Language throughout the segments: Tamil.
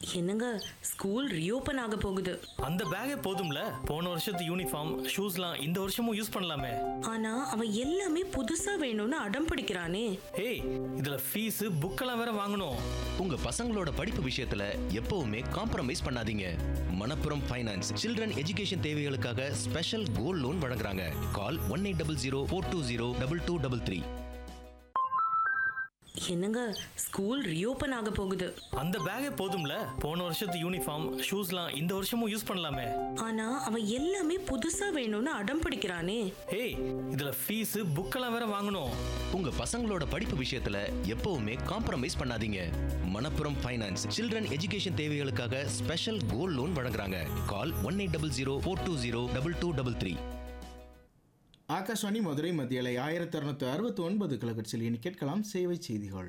என்னங்க ஸ்கூல் ரீஓபன் ஆக போகுது அந்த பேக்கே போதும்ல போன வருஷத்து யூனிஃபார்ம் ஷூஸ்லாம் இந்த வருஷமும் யூஸ் பண்ணலாமே ஆனா அவன் எல்லாமே புதுசா வேணும்னு அடம் பிடிக்கிறானே ஏய் இதுல ஃபீஸ் புக்கெல்லாம் வேற வாங்கணும் உங்க பசங்களோட படிப்பு விஷயத்துல எப்பவுமே காம்ப்ரமைஸ் பண்ணாதீங்க மணப்புரம் ஃபைனான்ஸ் சில்ட்ரன் எஜுகேஷன் தேவைகளுக்காக ஸ்பெஷல் கோல்ட் லோன் வழங்குறாங்க call one eight double zero four two zero double two double three என்னங்க ஸ்கூல் ரீஓபன் ஆக போகுது அந்த பேக்கே போதும்ல போன வருஷத்து யூனிஃபார்ம் ஷூஸ்லாம் இந்த வருஷமும் யூஸ் பண்ணலாமே ஆனா அவன் எல்லாமே புதுசா வேணும்னு அடம் பிடிக்கிறானே ஏய் இதுல ஃபீஸ் புக்கெல்லாம் வேற வாங்கணும் உங்க பசங்களோட படிப்பு விஷயத்துல எப்பவுமே காம்ப்ரமைஸ் பண்ணாதீங்க மணப்புரம் ஃபைனான்ஸ் சில்ட்ரன் எஜுகேஷன் தேவைகளுக்காக ஸ்பெஷல் கோல்ட் லோன் வழங்குறாங்க call one eight double zero four two zero double two double three Akashvani Madurai மத்தியலை ஆயிரத்தி அறுநூத்தி அறுபத்தி ஒன்பது கிலோகட்சில் இனி கேட்கலாம் சேவை செய்திகள்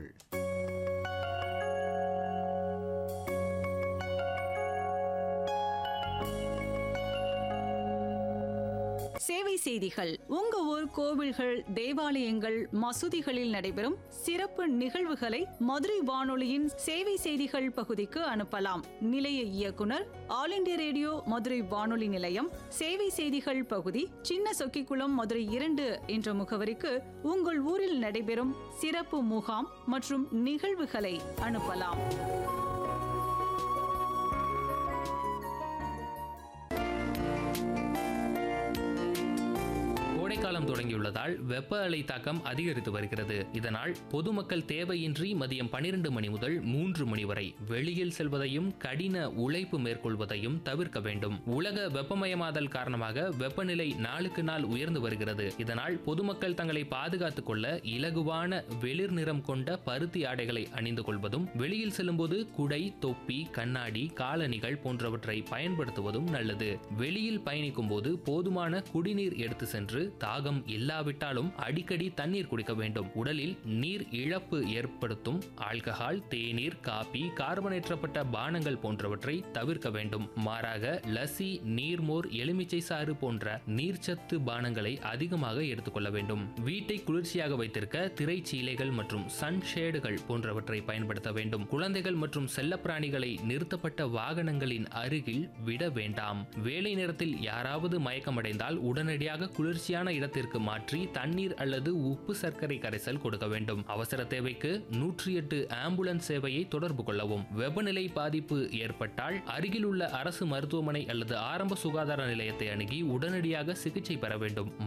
சேவை செய்திகள் உங்க ஊர் கோவில்கள் தேவாலயங்கள் மசூதிகளில் நடைபெறும் சிறப்பு நிகழ்வுகளை மதுரை வானொலியின் சேவை செய்திகள் பகுதிக்கு அனுப்பலாம் நிலைய இயக்குனர் ஆல் இண்டியா ரேடியோ மதுரை வானொலி நிலையம் சேவை செய்திகள் பகுதி சின்ன சொக்கிக்குளம் மதுரை இரண்டு என்ற முகவரிக்கு உங்கள் ஊரில் நடைபெறும் சிறப்பு முகாம் மற்றும் நிகழ்வுகளை அனுப்பலாம் கோடைக்காலம் தொடங்கியுள்ளதால் வெப்ப அலை தாக்கம் அதிகரித்து வருகிறது இதனால் பொதுமக்கள் தேவையின்றி மதியம் பனிரெண்டு மணி முதல் மூன்று மணி வரை வெளியில் செல்வதையும் கடின உழைப்பு மேற்கொள்வதையும் தவிர்க்க வேண்டும் உலக வெப்பமயமாதல் காரணமாக வெப்பநிலை நாளுக்கு நாள் உயர்ந்து வருகிறது இதனால் பொதுமக்கள் தங்களை பாதுகாத்துக் கொள்ள இலகுவான வெளிர் நிறம் கொண்ட பருத்தி ஆடைகளை அணிந்து கொள்வதும் வெளியில் செல்லும்போது குடை தொப்பி கண்ணாடி காலணிகள் போன்றவற்றை பயன்படுத்துவதும் நல்லது வெளியில் பயணிக்கும் போது போதுமான குடிநீர் எடுத்து சென்று தாகம் இல்லாவிட்டாலும் அடிக்கடி தண்ணீர் குடிக்க வேண்டும் உடலில் நீர் இழப்பு ஏற்படுத்தும் ஆல்கஹால் தேநீர் காபி கார்பனேற்றப்பட்ட பானங்கள் போன்றவற்றை தவிர்க்க வேண்டும் மாறாக லசி நீர்மோர் எலுமிச்சை சாறு போன்ற நீர்ச்சத்து பானங்களை அதிகமாக எடுத்துக்கொள்ள வேண்டும் வீட்டை குளிர்ச்சியாக வைத்திருக்க திரைச்சீலைகள் மற்றும் சன்ஷேடுகள் போன்றவற்றை பயன்படுத்த வேண்டும் குழந்தைகள் மற்றும் செல்லப்பிராணிகளை நிறுத்தப்பட்ட வாகனங்களின் அருகில் விட வேண்டாம் வேலை நேரத்தில் யாராவது மயக்கமடைந்தால் உடனடியாக குளிர்ச்சியான இடத்திற்கு மாற்றி தண்ணீர் அல்லது உப்பு சர்க்கரை கரைசல் கொடுக்க வேண்டும் அவசர தேவைக்கு நூற்றி எட்டு ஆம்புலன்ஸ் சேவையை தொடர்பு கொள்ளவும் வெப்பநிலை பாதிப்பு ஏற்பட்டால் அருகில் உள்ள அரசு மருத்துவமனை அல்லது ஆரம்ப சுகாதார நிலையத்தை அணுகி உடனடியாக சிகிச்சை பெற வேண்டும்